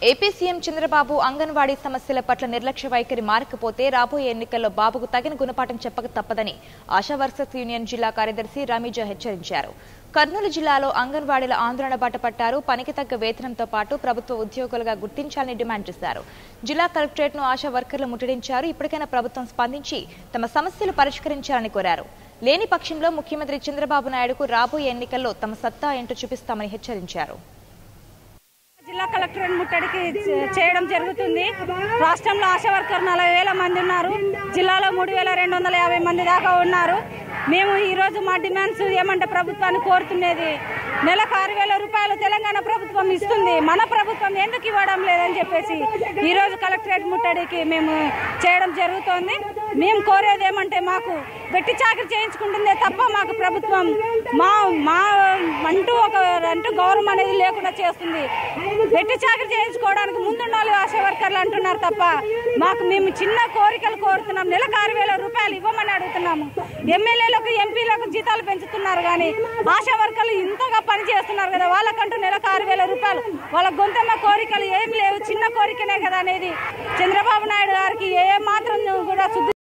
AP CM Chandrababu anganwadi సమస్యల పట్ల నిర్లక్ష్య వైఖరి మారకపోతే రాబోయే ఎన్నికల్లో బాబుకు తగిన గుణపాఠం చెప్పక తప్పదని ఆశా వర్కర్స్ యూనియన్ జిల్లా కార్యదర్శి రమీజా హెచ్చరించారు కర్నూలు జిల్లాలో అంగన్వాడీల ఆందోళన బాట పట్టారు పనికి తగ్గ వేతనంతో పాటు ప్రభుత్వ ఉద్యోగులుగా గుర్తించాలని డిమాండ్ చేశారు జిల్లా కలెక్టరేట్ ను ఆశా వర్కర్లు ముట్టడించారు ఇప్పటికైనా ప్రభుత్వం స్పందించి తమ సమస్యలు పరిష్కరించాలని కోరారు లేని పక్షంలో ముఖ్యమంత్రి చంద్రబాబు నాయుడుకు రాబోయే ఎన్నికల్లో తమ సత్తా ఏంటో చూపిస్తామని హెచ్చరించారు జిల్లా కలెక్టరేట్ ముట్టడికి చే- చేయడం జరుగుతుంది రాష్ట్రంలో ఆశా వర్కర్ నలభై వేల మంది ఉన్నారు జిల్లాలో మూడు వేల రెండు వందల యాభై మంది దాకా ఉన్నారు మేము ఈ రోజు మా డిమాండ్స్ ఏమంటే ప్రభుత్వాన్ని కోరుతున్నది నెలకు ఆరు వేల రూపాయలు తెలంగాణ ప్రభుత్వం ఇస్తుంది మన ప్రభుత్వం ఎందుకు ఇవ్వడం లేదని చెప్పేసి ఈ రోజు కలెక్టరేట్ ముట్టడికి మేము చేయడం జరుగుతోంది మేము కోరేది ఏమంటే మాకు వెట్టి చాకరీ చేయించుకుంటుందే తప్ప మాకు ప్రభుత్వం మా మా అంటూ ఒక అంటూ గౌరవం అనేది లేకుండా చేస్తుంది వెట్టి చాకరీ చేయించుకోవడానికి ముందున్న వాళ్ళు ఆశా వర్కర్లు అంటున్నారు తప్ప మాకు మేము చిన్న కోరికలు కోరుతున్నాం నెలకు ఆరు వేల రూపాయలు ఇవ్వమని అడుగుతున్నాము ఎమ్మెల్యేలకు ఎంపీలకు జీతాలు పెంచుతున్నారు కానీ ఆశా వర్కర్లు ఇంతగా పని చేస్తున్నారు కదా వాళ్ళకంటూ నెలకు ఆరు వేల రూపాయలు వాళ్ళ గొంతమ్మ కోరికలు ఏం లేవు చిన్న కోరికనే కదా అనేది చంద్రబాబు నాయుడు గారికి ఏ మాత్రం కూడా శుద్ధి